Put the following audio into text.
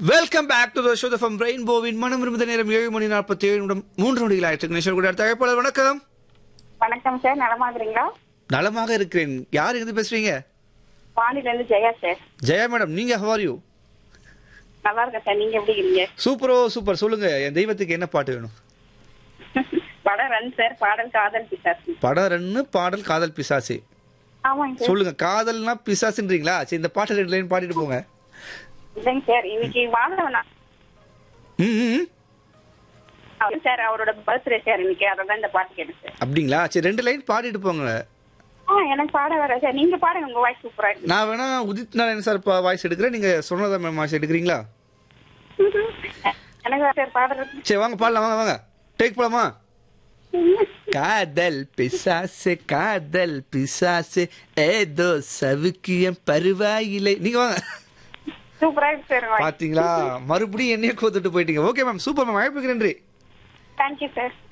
Welcome back to the show from ரெயின்போவின் மனம் இருந்த நேரம் ஏழு மணி நாற்பத்தி ஏழு நிமிடம் மூன்று நொடிகள் ஆயிட்டு நிஷர் கூட அடுத்த அழைப்பாளர் வணக்கம் வணக்கம் சார் நலமா இருக்கிறீங்களா நலமாக இருக்கிறேன் யார் இருந்து பேசுறீங்க வானில இருந்து ஜெயா சார் ஜெயா மேடம் நீங்க ஹவ் ஆர் யூ நல்லா இருக்கேன் சார் நீங்க எப்படி இருக்கீங்க சூப்பரோ சூப்பர் சொல்லுங்க என் தெய்வத்துக்கு என்ன பாட்டு வேணும் படம் ரன் சார் பாடல் காதல் பிசாசு படம் ரெண்டு பாடல் காதல் பிசாசு ஆமாங்க சார் சொல்லுங்க காதல்னா பிசாசுன்றீங்களா சரி இந்த பாட்டை ரெண்டு லைன் பாடிட்டு போங்க இல்லைங்க சார் இன்னைக்கு வாழவனா ம், ம், ம். சார் அவரோட பர்த்டே சார் இன்னைக்கு அதான் இந்த பாட்டு கேட்டேன் சார் அப்படிங்களா சரி ரெண்டு லைன் பாடிட்டு போங்க ஆ எனக்கு பாட வர சார் நீங்க பாடுங்க உங்க வாய்ஸ் சூப்பரா இருக்கு நான் வேணா உதித் நாராயண் சார் வாய்ஸ் எடுக்கிறேன் நீங்க சொன்னதா மேம் வாய்ஸ் எடுக்கிறீங்களா எனக்கு சார் பாடுறது சரி வாங்க பாடலாம் வாங்க வாங்க டேக் போலாமா காதல் பிசாசு காதல் பிசாசு ஏதோ சவுக்கியம் பருவாயிலை நீங்க வாங்க சூப்பரா இருக்கு சார் வாய்ஸ் பாத்தீங்களா மறுபடியும் என்னைய கோத்துட்டு போயிட்டீங்க ஓகே மேம் சூப்பர் மேம் அழைப்புக்கு நன்றி தேங்க்யூ சார்